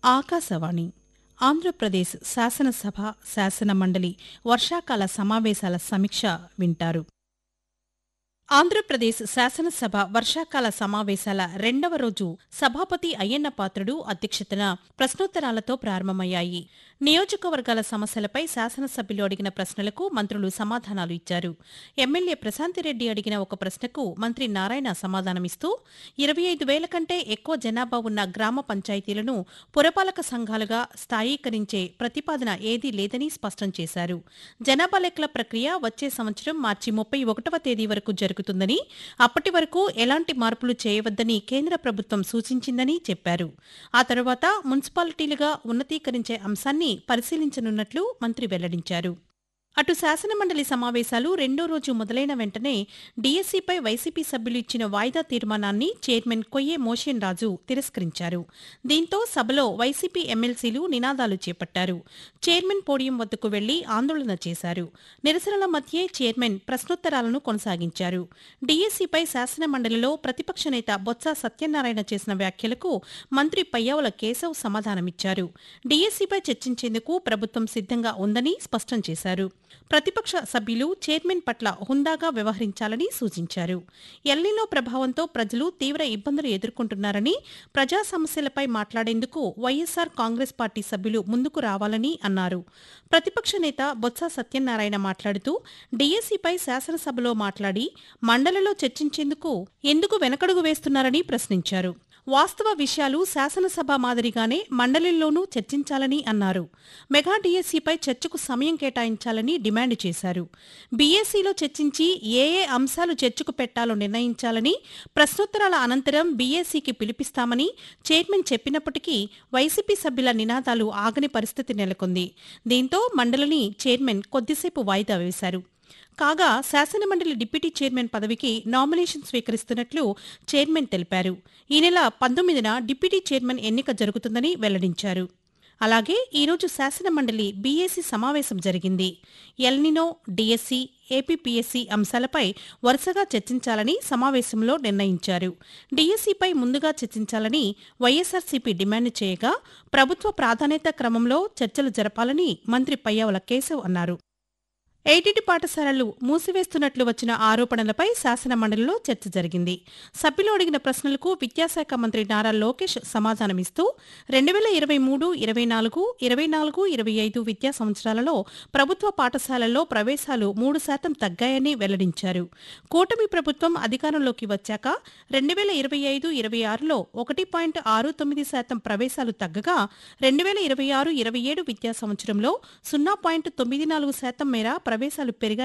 ఆకాశవాణి ఆంధ్రప్రదేశ్ శాసనసభ శాసన మండలి వర్షాకాల సమావేశాల సమీక్ష వింటారు ఆంధ్రప్రదేశ్ శాసనసభ వర్షాకాల సమావేశాల రెండవ రోజు సభాపతి అయ్యన్న పాత్రుడు అధ్యక్షతన ప్రశ్నోత్తరాలతో ప్రారంభమయ్యాయి నియోజకవర్గాల సమస్యలపై శాసనసభ్యులు అడిగిన ప్రశ్నలకు మంత్రులు సమాధానాలు ఇచ్చారు ఎమ్మెల్యే ప్రశాంతిరెడ్డి అడిగిన ఒక ప్రశ్నకు మంత్రి నారాయణ సమాధానమిస్తూ ఇరవై ఐదు వేల కంటే ఎక్కువ జనాభా ఉన్న గ్రామ పంచాయతీలను పురపాలక సంఘాలుగా స్థాయీకరించే ప్రతిపాదన ఏదీ లేదని స్పష్టం చేశారు జనాభా లెక్కల ప్రక్రియ వచ్చే సంవత్సరం మార్చి ముప్పై ఒకటవ తేదీ వరకు జరుగుతుందని అప్పటి వరకు ఎలాంటి మార్పులు చేయవద్దని కేంద్ర ప్రభుత్వం సూచించిందని చెప్పారు ఆ తరువాత మున్సిపాలిటీలుగా ఉన్నతీకరించే అంశాన్ని పరిశీలించనున్నట్లు మంత్రి వెల్లడించారు అటు శాసనమండలి సమావేశాలు రెండో రోజు మొదలైన వెంటనే డీఎస్సీపై వైసీపీ సభ్యులు ఇచ్చిన వాయిదా తీర్మానాన్ని చైర్మన్ కొయ్యే మోషన్ రాజు తిరస్కరించారు దీంతో సభలో వైసీపీ ఎమ్మెల్సీలు నినాదాలు చేపట్టారు చైర్మన్ పోడియం వద్దకు వెళ్లి ఆందోళన చేశారు నిరసనల మధ్యే చైర్మన్ ప్రశ్నోత్తరాలను కొనసాగించారు డీఎస్సీపై శాసనమండలిలో ప్రతిపక్ష నేత బొత్స సత్యనారాయణ చేసిన వ్యాఖ్యలకు మంత్రి పయ్యావుల కేశవ్ సమాధానమిచ్చారు డీఎస్సీపై చర్చించేందుకు ప్రభుత్వం సిద్ధంగా ఉందని స్పష్టం చేశారు ప్రతిపక్ష సభ్యులు చైర్మన్ పట్ల హుందాగా వ్యవహరించాలని సూచించారు ఎల్నినో ప్రభావంతో ప్రజలు తీవ్ర ఇబ్బందులు ఎదుర్కొంటున్నారని ప్రజా సమస్యలపై మాట్లాడేందుకు వైఎస్సార్ కాంగ్రెస్ పార్టీ సభ్యులు ముందుకు రావాలని అన్నారు ప్రతిపక్ష నేత బొత్స సత్యనారాయణ మాట్లాడుతూ డీఎస్సీపై శాసనసభలో మాట్లాడి మండలిలో చర్చించేందుకు ఎందుకు వెనకడుగు వేస్తున్నారని ప్రశ్నించారు వాస్తవ విషయాలు శాసనసభ మాదిరిగానే మండలిలోనూ చర్చించాలని అన్నారు మెగా డీఎస్సీపై చర్చకు సమయం కేటాయించాలని డిమాండ్ చేశారు బీఎస్సీలో చర్చించి ఏ ఏ అంశాలు చర్చకు పెట్టాలో నిర్ణయించాలని ప్రశ్నోత్తరాల అనంతరం బీఎస్సీకి పిలిపిస్తామని చైర్మన్ చెప్పినప్పటికీ వైసీపీ సభ్యుల నినాదాలు ఆగని పరిస్థితి నెలకొంది దీంతో మండలిని చైర్మన్ కొద్దిసేపు వాయిదా వేశారు కాగా శాసనమండలి డిప్యూటీ చైర్మన్ పదవికి నామినేషన్ స్వీకరిస్తున్నట్లు చైర్మన్ తెలిపారు ఈ నెల పంతొమ్మిదిన డిప్యూటీ చైర్మన్ ఎన్నిక జరుగుతుందని వెల్లడించారు అలాగే ఈరోజు శాసనమండలి బీఏసీ సమావేశం జరిగింది ఎల్నినో డిఎస్సీ ఏపీపీఎస్సీ అంశాలపై వరుసగా చర్చించాలని సమావేశంలో నిర్ణయించారు డీఎస్సీపై ముందుగా చర్చించాలని వైఎస్సార్సీపీ డిమాండ్ చేయగా ప్రభుత్వ ప్రాధాన్యత క్రమంలో చర్చలు జరపాలని మంత్రి పయ్యావుల కేశవ్ అన్నారు ఏటీటీ పాఠశాలలు మూసివేస్తున్నట్లు వచ్చిన ఆరోపణలపై శాసనమండలిలో చర్చ జరిగింది సభ్యులు అడిగిన ప్రశ్నలకు విద్యాశాఖ మంత్రి నారా లోకేష్ సమాధానమిస్తూ రెండు వేల ఇరవై మూడు ఇరవై నాలుగు ఇరవై నాలుగు ఇరవై ఐదు విద్యా సంవత్సరాలలో ప్రభుత్వ పాఠశాలల్లో ప్రవేశాలు మూడు శాతం తగ్గాయని వెల్లడించారు కూటమి ప్రభుత్వం అధికారంలోకి వచ్చాక రెండు వేల ఇరవై ఐదు ఇరవై ఆరులో ఒకటి పాయింట్ ఆరు తొమ్మిది శాతం ప్రవేశాలు తగ్గగా రెండు వేల ఇరవై ఆరు ఇరవై ఏడు విద్యా సంవత్సరంలో సున్నా పాయింట్ తొమ్మిది నాలుగు శాతం మేర ప్రవేశాలు పెరిగాయి